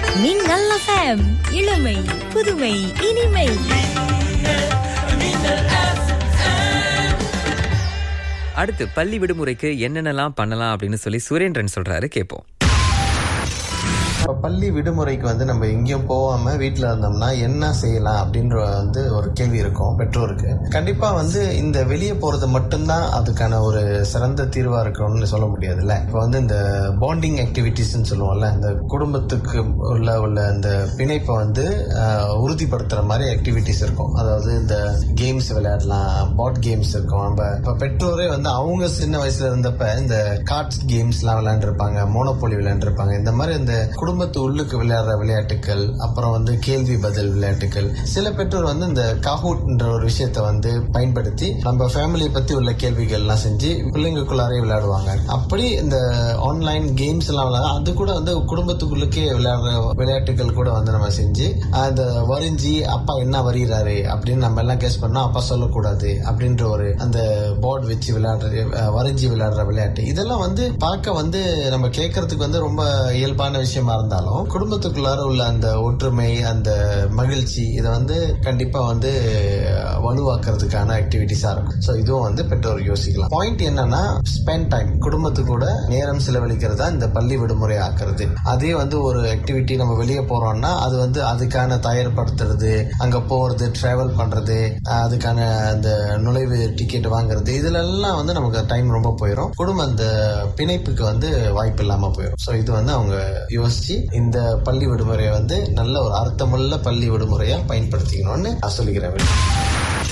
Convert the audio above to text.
மின்னல் FM இளமை புதுமை இனிமை அடுத்து பள்ளி விடுமுறைக்கு என்னென்னலாம் பண்ணலாம் அப்படின்னு சொல்லி சுரேந்திரன் சொல்றாரு கேட்போம் இப்போ பள்ளி விடுமுறைக்கு வந்து நம்ம எங்கேயும் போகாம வீட்டில் இருந்தோம்னா என்ன செய்யலாம் அப்படின்ற வந்து ஒரு கேள்வி இருக்கும் பெற்றோருக்கு கண்டிப்பா வந்து இந்த வெளியே போறது மட்டும்தான் அதுக்கான ஒரு சிறந்த தீர்வா இருக்கணும்னு சொல்ல முடியாதுல்ல இப்போ வந்து இந்த பாண்டிங் ஆக்டிவிட்டிஸ்ன்னு சொல்லுவோம்ல இந்த குடும்பத்துக்கு உள்ள உள்ள இந்த பிணைப்பை வந்து ஆஹ், உறுதிப்படுத்துற மாதிரி ஆக்டிவிட்டிஸ் இருக்கும் அதாவது இந்த கேம்ஸ் விளையாடலாம் பாட் கேம்ஸ் இருக்கும் நம்ம இப்போ பெற்றோரே வந்து அவங்க சின்ன வயசுல இருந்தப்ப இந்த கார்ட்ஸ் கேம்ஸ்லாம் விளையாண்டுருப்பாங்க மோனோபோலி விளையாண்டுருப்பாங்க இந்த மாதிரி இந்த குடும்பத்து உள்ளுக்கு விளையாடுற விளையாட்டுகள் அப்புறம் வந்து கேள்வி பதில் விளையாட்டுகள் சில பெற்றோர் வந்து இந்த காஹூட்ன்ற ஒரு விஷயத்தை வந்து பயன்படுத்தி நம்ம ஃபேமிலியை பத்தி உள்ள கேள்விகள் எல்லாம் செஞ்சு பிள்ளைங்களுக்குள்ளாரே விளையாடுவாங்க அப்படி இந்த ஆன்லைன் கேம்ஸ் எல்லாம் விளையாட அது கூட வந்து குடும்பத்துக்குள்ளுக்கே விளையாடுற விளையாட்டுகள் கூட வந்து நம்ம செஞ்சு அந்த வரிஞ்சி அப்பா என்ன வரிகிறாரு அப்படின்னு நம்ம எல்லாம் கேஸ் பண்ணா அப்பா சொல்லக்கூடாது அப்படின்ற ஒரு அந்த போர்டு வச்சு விளையாடுற அஹ், வரைஞ்சி விளையாடுற விளையாட்டு இதெல்லாம் வந்து பார்க்க வந்து நம்ம கேட்கறதுக்கு வந்து ரொம்ப இயல்பான விஷயமா இருந்தாலும் குடும்பத்துக்குள்ளார உள்ள அந்த ஒற்றுமை அந்த மகிழ்ச்சி இதை வந்து கண்டிப்பா வந்து வலுவாக்குறதுக்கான ஆக்டிவிட்டிஸா இருக்கும் ஸோ இதுவும் வந்து பெற்றோர் யோசிக்கலாம் பாயிண்ட் என்னன்னா ஸ்பெண்ட் டைம் குடும்பத்து கூட நேரம் செலவழிக்கிறதா இந்த பள்ளி விடுமுறை ஆக்குறது அதே வந்து ஒரு ஆக்டிவிட்டி நம்ம வெளியே போறோம்னா அது வந்து அதுக்கான தயார்படுத்துறது அங்க போறது டிராவல் பண்றது அஹ் அதுக்கான அந்த நுழைவு டிக்கெட் வாங்குறது இதுல எல்லாம் வந்து நமக்கு டைம் ரொம்ப போயிடும் குடும்ப அந்த பிணைப்புக்கு வந்து வாய்ப்பு இல்லாம போயிடும் ஸோ இது வந்து அவங்க யோசிச்சு இந்த பள்ளி விடுமுறையை வந்து நல்ல ஒரு அர்த்தமுள்ள பள்ளி விடுமுறையா பயன்படுத்திக்கணும்னு நான் சொல்லிக்கிறேன்